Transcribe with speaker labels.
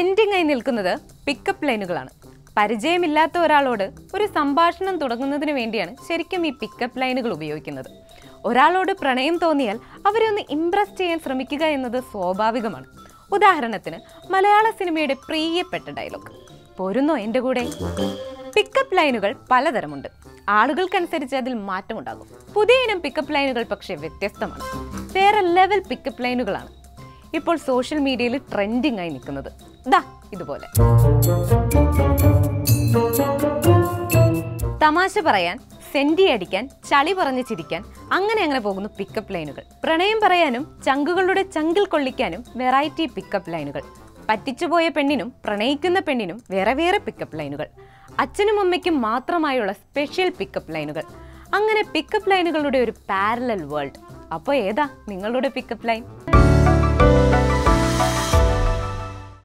Speaker 1: trending ആയി നിൽക്കുന്നത് pickup ലൈനുകളാണ് പരിചയമില്ലാത്ത ഒരാളോട് ഒരു സംഭാഷണം തുടങ്ങുന്നതിന് വേണ്ടിയാണ് ശരിക്കും ഈ പിക്കപ്പ് ലൈനുകൾ ഉപയോഗിക്കുന്നത് ഒരാളോട് പ്രണയം തോന്നിയാൽ അവരെ ഒന്ന് ഇംപ്രസ് ചെയ്യാൻ ശ്രമിക്കുക എന്നത് സ്വാഭാവികമാണ് ഉദാഹരണത്തിന് മലയാള സിനിമയുടെ പ്രിയപ്പെട്ട ഡയലോഗ് പോരുന്നോ എൻ്റെ കൂടെ പിക്കപ്പ് ലൈനുകൾ പലതരമുണ്ട് ആളുകൾക്കനുസരിച്ച് അതിൽ മാറ്റമുണ്ടാകും പുതിയ ഇനം പിക്കപ്പ് ലൈനുകൾ പക്ഷേ വ്യത്യസ്തമാണ് വേറെ ലെവൽ പിക്കപ്പ് ലൈനുകളാണ് ഇപ്പോൾ സോഷ്യൽ മീഡിയയിൽ ട്രെൻഡിംഗ് ആയി നിൽക്കുന്നത് ദാ ഇതുപോലെ തമാശ പറയാൻ സെന്റി അടിക്കാൻ ചളി പറഞ്ഞ് ചിരിക്കാൻ അങ്ങനെ അങ്ങനെ പോകുന്നു പിക്കപ്പ് ലൈനുകൾ പ്രണയം പറയാനും ചങ്കുകളുടെ ചങ്കിൽ കൊള്ളിക്കാനും വെറൈറ്റി പിക്കപ്പ് ലൈനുകൾ പറ്റിച്ചുപോയ പെണ്ണിനും പ്രണയിക്കുന്ന പെണ്ണിനും വേറെ വേറെ പിക്കപ്പ് ലൈനുകൾ അച്ഛനും അമ്മയ്ക്കും മാത്രമായുള്ള സ്പെഷ്യൽ പിക്കപ്പ് ലൈനുകൾ അങ്ങനെ പിക്കപ്പ് ലൈനുകളുടെ ഒരു പാരലൽ വേൾഡ് അപ്പോൾ ഏതാ നിങ്ങളുടെ പിക്കപ്പ് ലൈൻ